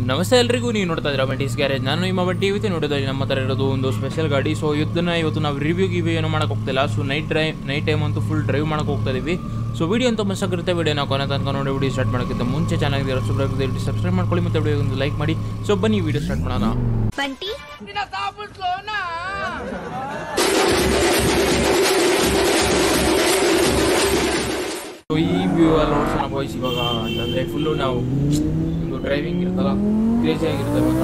ನಮಸ್ತೆ ಎಲ್ರಿಗೂ ನೀವು ನೋಡ್ತಾ ಇದ್ದೀರಾ ಬಂಟೀಸ್ ಗ್ಯಾರೇಜ್ ನಾನು ನಿಮ್ಮ ಬಂಟಿ ಇವತ್ತು ನೋಡೋದ್ರಲ್ಲಿ ನಮ್ಮ ಹತ್ರ ಇರೋದು ಒಂದು ಸ್ಪೆಷಲ್ ಗಾಡಿ ಸೊ ಇದನ್ನ ಇವತ್ತು ನಾವು ರಿವ್ಯೂ ಗಿವ್ಯೂ ಏನು ಮಾಡಕ್ಕೆ ಹೋಗ್ತಿಲ್ಲ so night drive night time ಅಂತೂ ಫುಲ್ ಡ್ರೈವ್ ಮಾಡಕ್ಕೆ ಹೋಗ್ತಾ ಇದೀವಿ ಸೊ ವಿಡಿಯೋ ಅಂತ ಮಸ್ತಾಗಿರುತ್ತೆ ವಿಡಿಯೋನ ಕೊನೆ ತನಕ ನೋಡಿ ವಿಡಿಯೋ ಸ್ಟಾರ್ಟ್ ಮಾಡೋಕ್ಕಿಂತ ಮುಂಚೆ ಚೆನ್ನಾಗಿರೋ ಸುಬ್ರಾಗಿ ಸಬ್ಸ್ಕ್ರೈಬ್ ಮಾಡ್ಕೊಳ್ಳಿ ಮತ್ತು ವಿಡಿಯೋ ಒಂದು ಲೈಕ್ ಮಾಡಿ ಸೊ ಬನ್ನಿ ವಿಡಿಯೋ ಸ್ಟಾರ್ಟ್ ಮಾಡೋಣ ಬಂಟಿ ಸೊ ಈ ವ್ಯೂ ಅಲ್ಲಿ ನೋಡ್ಸೋಣ ಬಾಯ್ಸ್ ಇವಾಗ ಅಂತಂದರೆ ಫುಲ್ಲು ನಾವು ಒಂದು ಡ್ರೈವಿಂಗ್ ಇರುತ್ತಲ್ಲ ಕ್ರೇಜಿ ಆಗಿರುತ್ತೆ ಮಾತ್ರ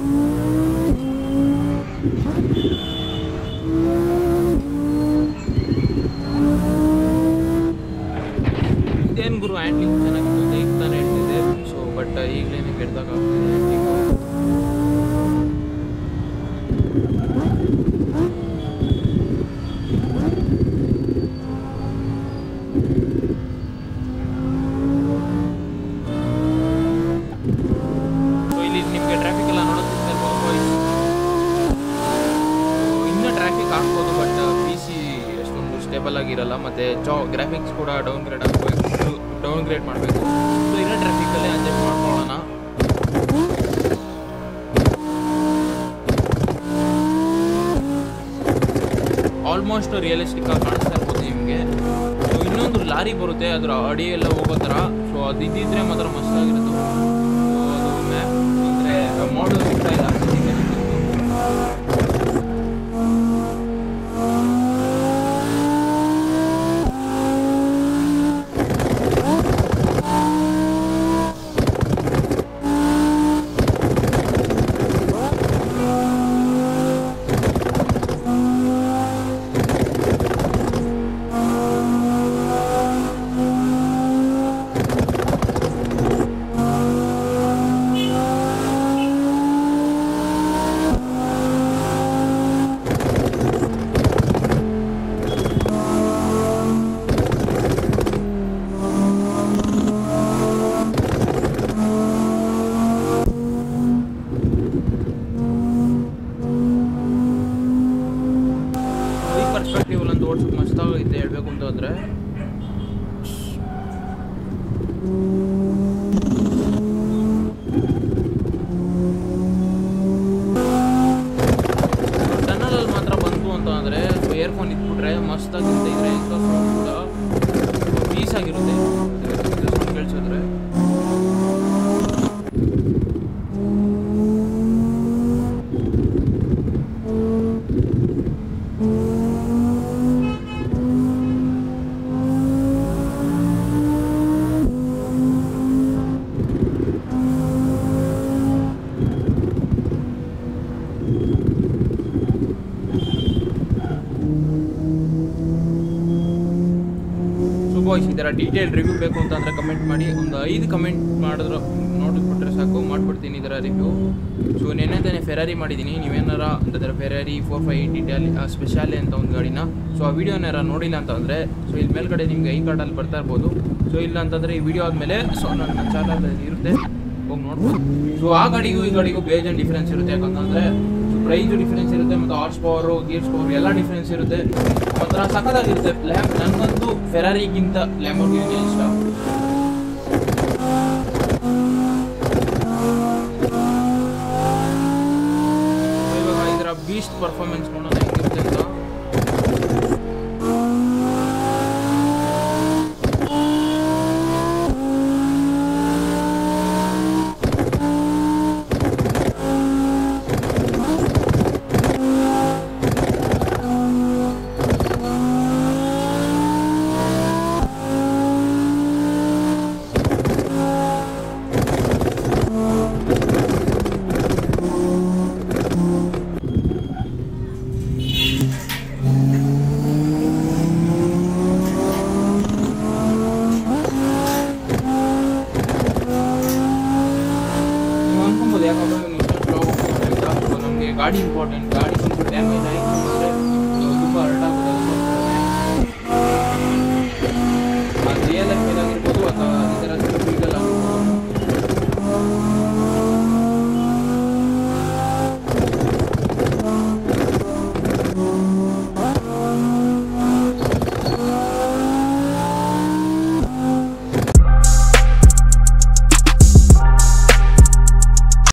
ಇದೇನು ಗುರು ಹ್ಯಾಂಡ್ಲಿಂಗ್ ಚೆನ್ನಾಗಿತ್ತು ಅಂತ ಈಗ ತಾನೇ ಹೇಳ್ತಿದ್ದೆ ಸೊ ಬಟ್ ಈಗಲೇನೆ ಕೆಡ್ದಾಗ ಹ್ಯಾಂಡ್ಲಿಂಗು ಸೊ ಇಲ್ಲಿ ನಿಮಗೆ ಟ್ರಾಫಿಕ್ ಎಲ್ಲ ನೋಡೋದಕ್ಕೆ ಬಾಯ್ಸ್ ಇನ್ನೂ ಟ್ರಾಫಿಕ್ ಆಗ್ಬೋದು ಬಟ್ ಪಿ ಸಿ ಅಷ್ಟೊಂದು ಸ್ಟೇಬಲ್ ಆಗಿರಲ್ಲ ಮತ್ತು ಜಾ ಗ್ರಾಫಿಕ್ಸ್ ಕೂಡ ಡೌನ್ ಗ್ರೇಡ್ ಆಗಬೇಕು ಡೌನ್ ಗ್ರೇಡ್ ಮಾಡಬೇಕು ಸೊ ಇರೋ ಟ್ರಾಫಿಕಲ್ಲೇ ಅಡ್ಜಸ್ಟ್ ಮಾಡ್ಕೊಳ್ಳೋಣ ಆಲ್ಮೋಸ್ಟ್ ರಿಯಲಿಸ್ಟಿಕ್ ಆಗಿ ಕಾಣಿಸ್ತಾ ಇರ್ಬೋದು ನಿಮಗೆ ಸೊ ಇನ್ನೊಂದು ಲಾರಿ ಬರುತ್ತೆ ಅದರ ಅಡಿ ಎಲ್ಲ ಹೋಗೋ ಥರ ಸೊ ಅದು ಇದ್ದಿದ್ರೆ ಮಾತ್ರ ಮಸ್ತಾಗಿರುತ್ತೆ ಸೊ ಅದು ಮ್ಯಾಪ್ ಅಂದರೆ ಮಾಡಲ್ ಸಿಗ್ತಾ ಇಲ್ಲ ಅದಕ್ಕೆ ನಿಮ್ದು. ಈ ಪರ್ಸ್ಪೆಕ್ಟಿವ್ ಅಂತ ಓಡಿಸೋಕೆ ಮಸ್ತಾಗೈತೆ ಹೇಳ್ಬೇಕು ಅಂತಂದ್ರೆ ಟನಲಲ್ಲಿ ಮಾತ್ರ ಬಂತು ಅಂತ ಅಂದರೆ ಇಯರ್ಫೋನ್ ಇಟ್ಬಿಟ್ರೆ ಮಸ್ತಾಗಿರುತ್ತೆ ಇದ್ರೆ ಸೌಂಡ್ ಕೂಡ ಪೀಸ್ ಆಗಿರುತ್ತೆ ಸೌಂಡ್ ಕೇಳಿಸಿದ್ರೆ ಸೊ ಬಾಯ್ಸ್ ಈ ಥರ ಡೀಟೇಲ್ ರಿವ್ಯೂ ಬೇಕು ಅಂತಂದರೆ ಕಮೆಂಟ್ ಮಾಡಿ ಒಂದು ಐದು ಕಮೆಂಟ್ ಮಾಡಿದ್ರೆ ನೋಡಿಬಿಟ್ರೆ ಸಾಕು ಮಾಡ್ಬಿಡ್ತೀನಿ ಇದರ ರಿವ್ಯೂ ಸೊ ನೆನ್ನೆ ತಾನೇ ಫೆರಾರಿ ಮಾಡಿದ್ದೀನಿ ನೀವೇನಾರ ಅಂತಂದರೆ Ferrari four five detail specially ಅಂತ ಒಂದು ಗಾಡಿನ ಸೊ ಆ ವಿಡಿಯೋನಾರ ನೋಡಿಲ್ಲ ಅಂತಂದರೆ ಸೊ ಇಲ್ಲಿ ಮೇಲ್ಗಡೆ ನಿಮಗೆ ಐ ಕಾರ್ಡಲ್ಲಿ ಬರ್ತಾ ಇರ್ಬೋದು ಸೊ ಇಲ್ಲ ಅಂತಂದರೆ ಈ ವಿಡಿಯೋ ಆದಮೇಲೆ ಸೊ ನನ್ನ ಚಾನಲ್ ಇರುತ್ತೆ ಹೋಗಿ ನೋಡ್ಬೋದು ಸೊ ಆ ಗಾಡಿಗೂ ಈ ಗಾಡಿಗೂ ಬೇಜನ್ ಡಿಫ್ರೆನ್ಸ್ ಇರುತ್ತೆ ಯಾಕಂತಂದರೆ ಪ್ರೈಸು ಡಿಫ್ರೆನ್ಸ್ ಇರುತ್ತೆ ಮತ್ತು ಹಾರ್ಸ್ ಪವರು ಗೇರ್ಸ್ ಪವರ್ ಎಲ್ಲ ಡಿಫ್ರೆನ್ಸ್ ಇರುತ್ತೆ ಒಂಥರ ಸಖತ್ತಾಗಿರುತ್ತೆ ಲ್ಯಾಮ್ ನನಗಂತೂ ಫೆರಾರಿಗಿಂತ ಲ್ಯಾಮೋರ್ಗಿನಿ ಇಷ್ಟ ಇವಾಗ ಇದರ ಬೀಸ್ಟ್ ಪರ್ಫಾರ್ಮೆನ್ಸ್ ನೋಡೋಣ ಹೆಂಗಿರುತ್ತೆ ಅಂತ ನೀವು ಅನ್ಕೊಬೋದು ಯಾಕಂದ್ರೆ ನೀವು ಸ್ಲೋ ಹೋಗ್ತೀವಿ ಅಂತ ನಮಗೆ ಗಾಡಿ ಇಂಪಾರ್ಟೆಂಟ್ ಗಾಡಿ ಸ್ವಲ್ಪ ಡ್ಯಾಮೇಜ್ ಆಗಿ